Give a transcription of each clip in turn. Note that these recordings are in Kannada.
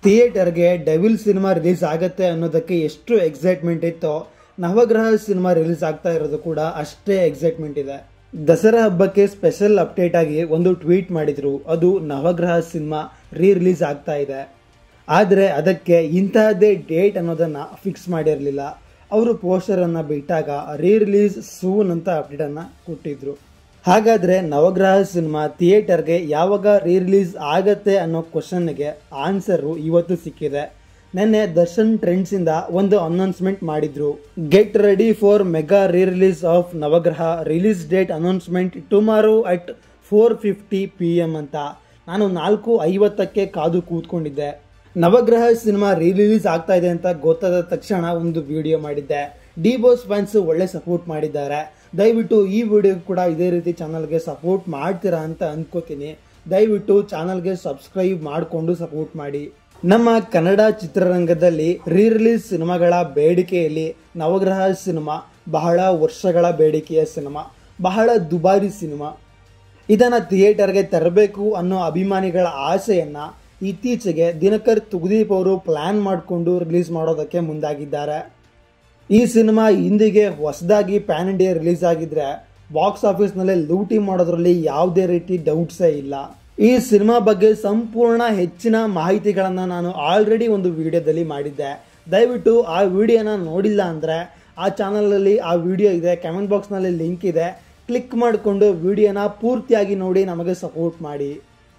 ಥಿಯೇಟರ್ಗೆ ಡೆವಿಲ್ ಸಿನಿಮಾ ರಿಲೀಸ್ ಆಗತ್ತೆ ಅನ್ನೋದಕ್ಕೆ ಎಷ್ಟು ಎಕ್ಸೈಟ್ಮೆಂಟ್ ಇತ್ತೋ ನವಗ್ರಹ ಸಿನಿಮಾ ರಿಲೀಸ್ ಆಗ್ತಾ ಇರೋದು ಕೂಡ ಅಷ್ಟೇ ಎಕ್ಸೈಟ್ಮೆಂಟ್ ಇದೆ ದಸರಾ ಹಬ್ಬಕ್ಕೆ ಸ್ಪೆಷಲ್ ಅಪ್ಡೇಟ್ ಆಗಿ ಒಂದು ಟ್ವೀಟ್ ಮಾಡಿದ್ರು ಅದು ನವಗ್ರಹ ಸಿನಿಮಾ ರೀ ರಿಲೀಸ್ ಆಗ್ತಾ ಇದೆ ಆದರೆ ಅದಕ್ಕೆ ಇಂತಹದ್ದೇ ಡೇಟ್ ಅನ್ನೋದನ್ನ ಫಿಕ್ಸ್ ಮಾಡಿರಲಿಲ್ಲ ಅವರು ಪೋಸ್ಟರನ್ನು ಬಿಟ್ಟಾಗ ರೀ ರಿಲೀಸ್ ಸೂನ್ ಅಂತ ಅಪ್ಡೇಟನ್ನು ಕೊಟ್ಟಿದ್ರು ಹಾಗಾದರೆ ನವಗ್ರಹ ಸಿನಿಮಾ ಥಿಯೇಟರ್ಗೆ ಯಾವಾಗ ರೀ ರಿಲೀಸ್ ಆಗತ್ತೆ ಅನ್ನೋ ಕ್ವಶನ್ಗೆ ಆನ್ಸರು ಇವತ್ತು ಸಿಕ್ಕಿದೆ ನಿನ್ನೆ ದರ್ಶನ್ ಟ್ರೆಂಡ್ಸಿಂದ ಒಂದು ಅನೌನ್ಸ್ಮೆಂಟ್ ಮಾಡಿದ್ರು get ready for mega re release of Navagraha release date announcement tomorrow at four fifty P M ಅಂತ ನಾನು ನಾಲ್ಕು ಐವತ್ತಕ್ಕೆ ಕಾದು ಕೂತ್ಕೊಂಡಿದ್ದೆ ನವಗ್ರಹ ಸಿನಿಮಾ ರಿಲೀಸ್ ಆಗ್ತಾ ಇದೆ ಅಂತ ಗೊತ್ತಾದ ತಕ್ಷಣ ಒಂದು ವಿಡಿಯೋ ಮಾಡಿದ್ದೆ ಡಿ ಬೋಸ್ ಫ್ಯಾನ್ಸ್ ಒಳ್ಳೆ ಸಪೋರ್ಟ್ ಮಾಡಿದ್ದಾರೆ ದಯವಿಟ್ಟು ಈ ವಿಡಿಯೋ ಕೂಡ ಇದೇ ರೀತಿ ಚಾನಲ್ಗೆ ಸಪೋರ್ಟ್ ಮಾಡ್ತೀರಾ ಅಂತ ಅನ್ಕೋತೀನಿ ದಯವಿಟ್ಟು ಚಾನಲ್ಗೆ ಸಬ್ಸ್ಕ್ರೈಬ್ ಮಾಡಿಕೊಂಡು ಸಪೋರ್ಟ್ ಮಾಡಿ ನಮ್ಮ ಕನ್ನಡ ಚಿತ್ರರಂಗದಲ್ಲಿ ರೀ ರಿಲೀಸ್ ಸಿನಿಮಾಗಳ ಬೇಡಿಕೆಯಲ್ಲಿ ನವಗ್ರಹ ಸಿನಿಮಾ ಬಹಳ ವರ್ಷಗಳ ಬೇಡಿಕೆಯ ಸಿನಿಮಾ ಬಹಳ ದುಬಾರಿ ಸಿನಿಮಾ ಇದನ್ನ ಥಿಯೇಟರ್ಗೆ ತರಬೇಕು ಅನ್ನೋ ಅಭಿಮಾನಿಗಳ ಆಸೆಯನ್ನ ಇತ್ತೀಚೆಗೆ ದಿನಕರ್ ತುಗದೀಪ್ ಅವರು ಪ್ಲಾನ್ ಮಾಡಿಕೊಂಡು ರಿಲೀಸ್ ಮಾಡೋದಕ್ಕೆ ಮುಂದಾಗಿದ್ದಾರೆ ಈ ಸಿನಿಮಾ ಹಿಂದಿಗೆ ಹೊಸದಾಗಿ ಪ್ಯಾನ್ ಇಂಡಿಯಾ ರಿಲೀಸ್ ಆಗಿದ್ರೆ ಬಾಕ್ಸ್ ಆಫೀಸ್ನಲ್ಲಿ ಲೂಟಿ ಮಾಡೋದ್ರಲ್ಲಿ ಯಾವುದೇ ರೀತಿ ಡೌಟ್ಸೇ ಇಲ್ಲ ಈ ಸಿನಿಮಾ ಬಗ್ಗೆ ಸಂಪೂರ್ಣ ಹೆಚ್ಚಿನ ಮಾಹಿತಿಗಳನ್ನು ನಾನು ಆಲ್ರೆಡಿ ಒಂದು ವಿಡಿಯೋದಲ್ಲಿ ಮಾಡಿದ್ದೆ ದಯವಿಟ್ಟು ಆ ವಿಡಿಯೋನ ನೋಡಿಲ್ಲ ಅಂದರೆ ಆ ಚಾನಲಲ್ಲಿ ಆ ವಿಡಿಯೋ ಇದೆ ಕಮೆಂಟ್ ಬಾಕ್ಸ್ನಲ್ಲಿ ಲಿಂಕ್ ಇದೆ ಕ್ಲಿಕ್ ಮಾಡಿಕೊಂಡು ವಿಡಿಯೋನ ಪೂರ್ತಿಯಾಗಿ ನೋಡಿ ನಮಗೆ ಸಪೋರ್ಟ್ ಮಾಡಿ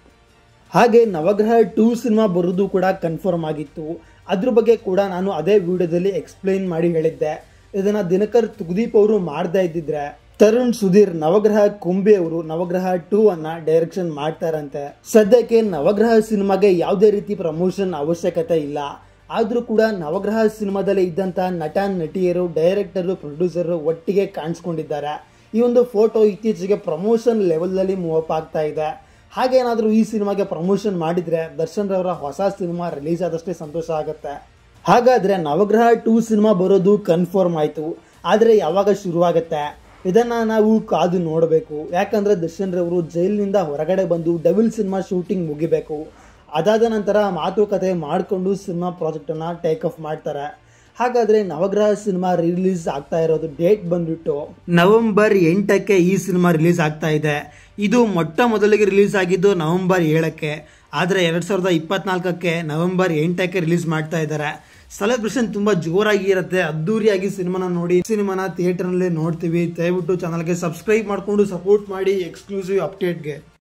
ಹಾಗೆ ನವಗ್ರಹ ಟೂ ಸಿನಿಮಾ ಬರೋದು ಕೂಡ ಕನ್ಫರ್ಮ್ ಆಗಿತ್ತು ಅದ್ರ ಬಗ್ಗೆ ಕೂಡ ನಾನು ಅದೇ ವಿಡಿಯೋದಲ್ಲಿ ಎಕ್ಸ್ಪ್ಲೈನ್ ಮಾಡಿ ಹೇಳಿದ್ದೆ ಇದನ್ನ ದಿನಕರ್ ತುಗದೀಪ್ ಅವರು ಮಾಡ್ತಾ ಇದ್ದಿದ್ರೆ ತರುಣ್ ಸುಧೀರ್ ನವಗ್ರಹ ಕುಂಬೆ ಅವರು ನವಗ್ರಹ ಟೂ ಅನ್ನ ಡೈರೆಕ್ಷನ್ ಮಾಡ್ತಾರಂತೆ ಸದ್ಯಕ್ಕೆ ನವಗ್ರಹ ಸಿನಿಮಾಗೆ ಯಾವುದೇ ರೀತಿ ಪ್ರಮೋಷನ್ ಅವಶ್ಯಕತೆ ಇಲ್ಲ ಆದ್ರೂ ಕೂಡ ನವಗ್ರಹ ಸಿನಿಮಾದಲ್ಲಿ ಇದ್ದಂತ ನಟ ನಟಿಯರು ಡೈರೆಕ್ಟರು ಪ್ರೊಡ್ಯೂಸರು ಒಟ್ಟಿಗೆ ಕಾಣಿಸ್ಕೊಂಡಿದ್ದಾರೆ ಈ ಒಂದು ಫೋಟೋ ಇತ್ತೀಚೆಗೆ ಪ್ರಮೋಷನ್ ಲೆವೆಲ್ನಲ್ಲಿ ಮೂವ್ ಅಪ್ ಆಗ್ತಾ ಇದೆ ಹಾಗೇನಾದರೂ ಈ ಸಿನಿಮಾಗೆ ಪ್ರಮೋಷನ್ ಮಾಡಿದ್ರೆ ದರ್ಶನ್ ರವರ ಹೊಸ ಸಿನಿಮಾ ರಿಲೀಸ್ ಆದಷ್ಟೇ ಸಂತೋಷ ಆಗುತ್ತೆ ಹಾಗಾದ್ರೆ ನವಗ್ರಹ ಟೂ ಸಿನಿಮಾ ಬರೋದು ಕನ್ಫರ್ಮ್ ಆಯಿತು ಆದರೆ ಯಾವಾಗ ಶುರುವಾಗುತ್ತೆ ಇದನ್ನ ನಾವು ಕಾದು ನೋಡಬೇಕು ಯಾಕಂದ್ರೆ ದರ್ಶನ್ ರವರು ಜೈಲಿನಿಂದ ಹೊರಗಡೆ ಬಂದು ಡೆವಿಲ್ ಸಿನಿಮಾ ಶೂಟಿಂಗ್ ಮುಗಿಬೇಕು ಅದಾದ ನಂತರ ಮಾತುಕತೆ ಮಾಡಿಕೊಂಡು ಸಿನಿಮಾ ಪ್ರಾಜೆಕ್ಟನ್ನು ಟೇಕ್ ಆಫ್ ಮಾಡ್ತಾರೆ ಹಾಗಾದ್ರೆ ನವಗ್ರಹ ಸಿನಿಮಾ ರಿಲೀಸ್ ಆಗ್ತಾ ಇರೋದು ಡೇಟ್ ಬಂದ್ಬಿಟ್ಟು ನವೆಂಬರ್ ಎಂಟಕ್ಕೆ ಈ ಸಿನಿಮಾ ರಿಲೀಸ್ ಆಗ್ತಾ ಇದೆ ಇದು ಮೊಟ್ಟ ಮೊದಲಿಗೆ ರಿಲೀಸ್ ಆಗಿದ್ದು ನವೆಂಬರ್ ಏಳಕ್ಕೆ ಆದರೆ ಎರಡು ಸಾವಿರದ ಇಪ್ಪತ್ನಾಲ್ಕಕ್ಕೆ ನವೆಂಬರ್ ಎಂಟಕ್ಕೆ ರಿಲೀಸ್ ಮಾಡ್ತಾ ಇದ್ದಾರೆ ಸೆಲೆಬ್ರೇಷನ್ ತುಂಬ ಜೋರಾಗಿ ಇರುತ್ತೆ ಅದ್ದೂರಿಯಾಗಿ ಸಿನಿಮಾನ ನೋಡಿ ಸಿನಿಮಾನ ಥಿಯೇಟರ್ನಲ್ಲೇ ನೋಡ್ತೀವಿ ದಯವಿಟ್ಟು ಚಾನಲ್ಗೆ ಸಬ್ಸ್ಕ್ರೈಬ್ ಮಾಡಿಕೊಂಡು ಸಪೋರ್ಟ್ ಮಾಡಿ ಎಕ್ಸ್ಕ್ಲೂಸಿವ್ ಅಪ್ಡೇಟ್ಗೆ